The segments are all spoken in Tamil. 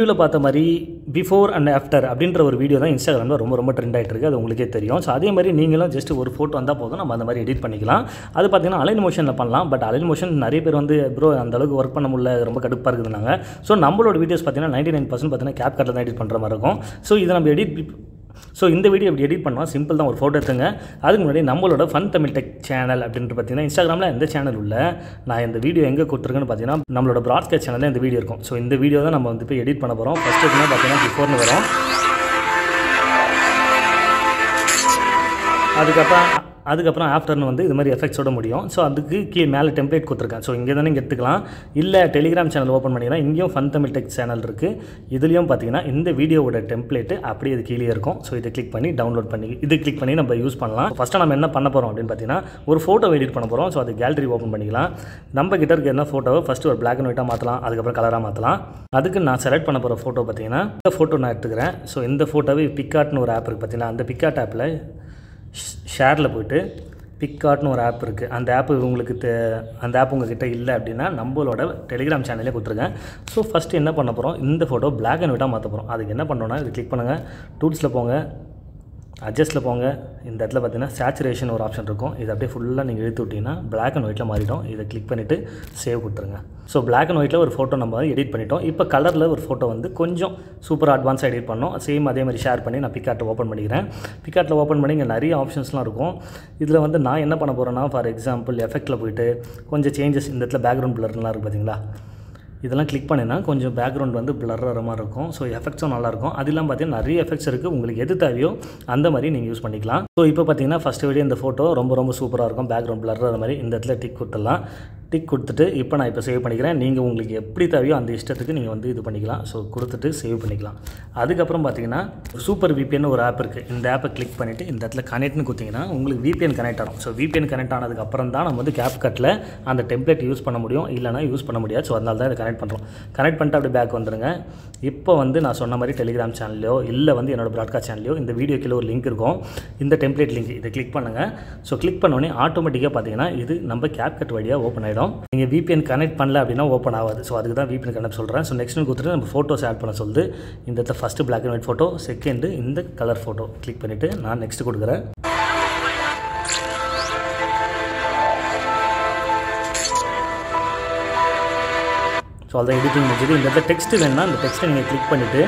ப்ரிவியூவில் பார்த்த மாதிரி பிஃபோர் அண்ட் ஆஃப்டர் அப்படின்ற ஒரு வீடியோ தான் இன்ஸ்டாகிராமில் ரொம்ப ரொம்ப ட்ரெண்ட் ஆகிட்டு இருக்கு அது உங்களுக்கே தெரியும் ஸோ அதே மாதிரி நீங்களும் ஜஸ்ட் ஒரு ஃபோட்டோ வந்தால் போதும் நம்ம அந்த மாதிரி எடிட் பண்ணிக்கலாம் அது பார்த்தீங்கன்னா அலைன் மோஷனில் பண்ணலாம் பட் அலைன் மோஷன் நிறைய பேர் வந்து ப்ரோ அந்த அளவுக்கு ஒர்க் பண்ண முடியல ரொம்ப கடுப்பாக இருக்குதுனாங்க ஸோ நம்மளோட வீடியோஸ் பார்த்தீங்கன்னா நைன்டி நைன் பர்சன்ட் பார்த்தீங்கன்னா கேப் கட்டில் தான் எடிட் பண்ணுற மாதிரி இருக்கும் ஸோ இதை நம்ம எடிட் ஸோ இந்த வீடியோ எப்படி எடிட் பண்ணோம் சிம்பிள் தான் ஒரு ஃபோட்டோ எடுத்துங்க அதுக்கு முன்னாடி நம்மளோட ஃபன் தமிழ் டெக் சேனல் அப்படின்ட்டு பார்த்தீங்கன்னா இன்ஸ்டாகிராமில் எந்த சேனல் உள்ள நான் இந்த வீடியோ எங்கே கொடுத்துருக்கேன்னு பார்த்தீங்கன்னா நம்மளோட ப்ராட்காஸ்ட் சேனலில் இந்த வீடியோ இருக்கும் ஸோ இந்த வீடியோ தான் நம்ம வந்து போய் எடிட் பண்ண போகிறோம் ஃபஸ்ட்டு எதுனா பார்த்தீங்கன்னா பிஃபோர்னு வரும் அதுக்கப்புறம் அதுக்கப்புறம் ஆஃப்டர்னு வந்து இது மாதிரி எஃபெக்ட்ஸோட முடியும் ஸோ அதுக்கு கீழே மேலே டெம்ப்ளேட் கொடுத்துருக்கேன் ஸோ இங்கே தானே இங்கே எடுத்துக்கலாம் இல்லை டெலிகிராம் சேனல் ஓப்பன் பண்ணிங்கன்னா இங்கேயும் ஃபன் தமிழ் டெக் சேனல் இருக்குது இதுலேயும் பார்த்தீங்கன்னா இந்த வீடியோவோட டெம்ப்ளேட்டு அப்படியே இது கீழே இருக்கும் ஸோ இதை கிளிக் பண்ணி டவுன்லோட் பண்ணி இது கிளிக் பண்ணி நம்ம யூஸ் பண்ணலாம் ஃபஸ்ட்டு நம்ம என்ன பண்ண போகிறோம் அப்படின்னு பார்த்தீங்கன்னா ஒரு ஃபோட்டோ எடிட் பண்ண போகிறோம் ஸோ அது கேலரி ஓப்பன் பண்ணிக்கலாம் நம்ம கிட்ட இருக்க என்ன ஃபோட்டோவை ஃபஸ்ட்டு ஒரு பிளாக் அண்ட் ஒயிட்டாக மாற்றலாம் அதுக்கப்புறம் கலராக மாற்றலாம் அதுக்கு நான் செலக்ட் பண்ண போகிற ஃபோட்டோ பார்த்தீங்கன்னா இந்த ஃபோட்டோ நான் எடுத்துக்கிறேன் ஸோ இந்த ஃபோட்டோவே பிக்காட்னு ஒரு ஆப் இருக்குது பார்த்தீங்கன்னா அந்த பிக்காட் ஆப்பில் ஷேரில் போயிட்டு பிக்காட்னு ஒரு ஆப் இருக்குது அந்த ஆப் உங்களுக்கு தே அந்த ஆப் உங்ககிட்ட இல்லை அப்படின்னா நம்மளோட டெலிகிராம் சேனலே கொடுத்துருங்க ஸோ ஃபஸ்ட்டு என்ன பண்ண போகிறோம் இந்த ஃபோட்டோ பிளாக் அண்ட் ஒயிட்டாக மாற்ற போகிறோம் அதுக்கு என்ன பண்ணோன்னா இது கிளிக் பண்ணுங்கள் டூல்ஸில் போங்க அட்ஜஸ்ட்டில் போங்க இந்த இடத்துல பார்த்தீங்கன்னா சேச்சுரேஷன் ஒரு ஆப்ஷன் இருக்கும் இது அப்படியே ஃபுல்லாக நீங்கள் இழுத்து விட்டிங்கன்னா பிளாக் அண்ட் ஒயிட்டில் மாறிடும் இதை கிளிக் பண்ணிவிட்டு சேவ் கொடுத்துருங்க ஸோ பிளாக் அண்ட் ஒயிட்டில் ஒரு ஃபோட்டோ நம்ம எடிட் பண்ணிட்டோம் இப்போ கலரில் ஒரு ஃபோட்டோ வந்து கொஞ்சம் சூப்பர் அட்வான்ஸாக எடிட் பண்ணோம் சேம் அதே மாதிரி ஷேர் பண்ணி நான் பிக்கார்ட்டை ஓப்பன் பண்ணிக்கிறேன் பிக்கார்ட்டில் ஓப்பன் பண்ணி இங்கே நிறைய ஆப்ஷன்ஸ்லாம் இருக்கும் இதில் வந்து நான் என்ன பண்ண போகிறேன்னா ஃபார் எக்ஸாம்பிள் எஃபெக்ட்டில் போயிட்டு கொஞ்சம் சேஞ்சஸ் இந்த இடத்துல பேக்ரவுண்ட் பிளர்லாம் இருக்குது பார்த்தீங்களா இதெல்லாம் கிளிக் பண்ணினா கொஞ்சம் பேக்ரவுண்ட் வந்து பிளர் ஆகிற மாதிரி இருக்கும் ஸோ எஃபெக்ட்ஸும் நல்லாயிருக்கும் அது இல்லாமல் பார்த்தீங்கன்னா நிறைய எஃபெக்ட்ஸ் இருக்குது உங்களுக்கு எது தேவையோ அந்த மாதிரி நீங்கள் யூஸ் பண்ணிக்கலாம் ஸோ இப்போ பார்த்தீங்கன்னா ஃபஸ்ட்டு வீடியோ இந்த ஃபோட்டோ ரொம்ப ரொம்ப சூப்பராக இருக்கும் பேக்ரவுண்ட் பிளர் ஆகிற மாதிரி இந்த இடத்துல டிக் கொடுத்துடலாம் டிக் கொடுத்துட்டு இப்போ நான் இப்போ சேவ் பண்ணிக்கிறேன் நீங்கள் உங்களுக்கு எப்படி தேவையோ அந்த இஷ்டத்துக்கு நீங்கள் வந்து இது பண்ணிக்கலாம் ஸோ கொடுத்துட்டு சேவ் பண்ணிக்கலாம் அதுக்கப்புறம் பார்த்தீங்கன்னா சூப்பர் விபிஎன் ஒரு ஆப் இருக்குது இந்த ஆப்பை கிளிக் பண்ணிவிட்டு இந்த இடத்துல கனெக்ட்னு கொடுத்தீங்கன்னா உங்களுக்கு விபிஎன் கனெக்ட் ஆகும் ஸோ விபிஎன் கனெக்ட் ஆனதுக்கப்புறம் தான் நம்ம வந்து கேப் கட்டில் அந்த டெம்ப்ளேட் யூஸ் பண்ண முடியும் இல்லைனா யூஸ் பண்ண முடியாது ஸோ அதனால தான் இதை கனெக்ட் பண்ணுறோம் கனெக்ட் பண்ணிட்டு அப்படியே பேக் வந்துடுங்க இப்போ வந்து நான் சொன்ன மாதிரி டெலிகிராம் சேனல்லையோ இல்லை வந்து என்னோட ப்ராட்காஸ்ட் சேனல்லையோ இந்த வீடியோ கீழே ஒரு லிங்க் இருக்கும் இந்த டெம்ப்ளேட் லிங்க் இதை கிளிக் பண்ணுங்கள் ஸோ கிளிக் பண்ணோடனே ஆட்டோமேட்டிக்காக பார்த்தீங்கன்னா இது நம்ம கேப் கட் வழியாக ஓப்பன் ஆகிடும் நீங்கள் விபிஎன் கனெக்ட் பண்ணல அப்படின்னா ஓப்பன் ஆகாது ஸோ அதுக்கு தான் விபிஎன் கனெக்ட் சொல்கிறேன் ஸோ நெக்ஸ்ட் கொடுத்துட்டு நம்ம ஃபோட்டோஸ் ஆட் பண்ண சொல்லுது இந்த இடத்துல first black and white photo second இந்த கலர் ஃபோட்டோ கிளிக் பண்ணிவிட்டு நான் நெக்ஸ்ட் கொடுக்குறேன் ஸோ அதான் எடிட்டிங் முடிஞ்சது இந்த இடத்துல டெக்ஸ்ட் வேணும்னா இந்த டெக்ஸ்ட்டை நீங்கள் கிளிக் பண்ணிவிட்டு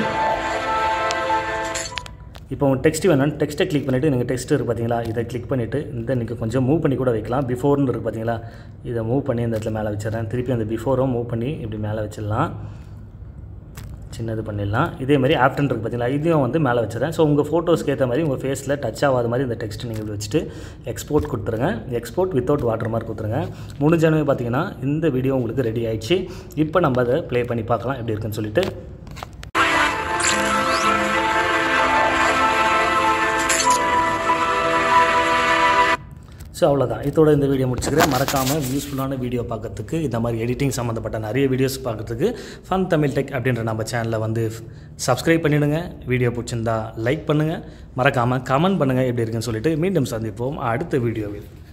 இப்போ உங்கள் டெக்ஸ்ட் வேணும் டெக்ஸ்ட்டை கிளிக் பண்ணிவிட்டு நீங்கள் டெக்ஸ்ட் இருக்குது பார்த்தீங்களா இதை கிளிக் பண்ணிவிட்டு இந்த நீங்கள் கொஞ்சம் மூவ் பண்ணி கூட வைக்கலாம் பிஃபோர்னு இருக்குது பார்த்தீங்களா இதை மூவ் பண்ணி இந்த இடத்துல மேலே வச்சிடறேன் திருப்பி அந்த பிஃபோரும் மூவ் பண்ணி இப்படி மேலே வச்சிடலாம் சின்னது பண்ணிடலாம் இதே மாதிரி ஆஃப்டன் இருக்குது பார்த்தீங்களா இதையும் வந்து மேலே வச்சுறேன் ஸோ உங்கள் ஃபோட்டோஸ்க்கு ஏற்ற மாதிரி உங்கள் ஃபேஸில் டச் ஆகாத மாதிரி இந்த டெக்ஸ்ட் நீங்கள் இப்படி வச்சுட்டு எக்ஸ்போர்ட் கொடுத்துருங்க எக்ஸ்போர்ட் வித்தவுட் வாட்டர் மார்க் கொடுத்துருங்க முடிஞ்சனவே பார்த்தீங்கன்னா இந்த வீடியோ உங்களுக்கு ரெடி ஆயிடுச்சு இப்போ நம்ம அதை ப்ளே பண்ணி பார்க்கலாம் எப்படி இருக்குன்னு சொல்லிட்டு ஸோ அவ்வளோதான் இதோட இந்த வீடியோ முடிச்சுக்கிறேன் மறக்காமல் யூஸ்ஃபுல்லான வீடியோ பார்க்கறதுக்கு இந்த மாதிரி எடிட்டிங் சம்மந்தப்பட்ட நிறைய வீடியோஸ் பார்க்கறதுக்கு ஃபன் தமிழ் டெக் அப்படின்ற நம்ம சேனலை வந்து சப்ஸ்கிரைப் பண்ணிவிடுங்க வீடியோ பிடிச்சிருந்தா லைக் பண்ணுங்கள் மறக்காமல் கமெண்ட் பண்ணுங்கள் எப்படி இருக்குன்னு சொல்லிட்டு மீண்டும் சந்திப்போம் அடுத்த வீடியோவில்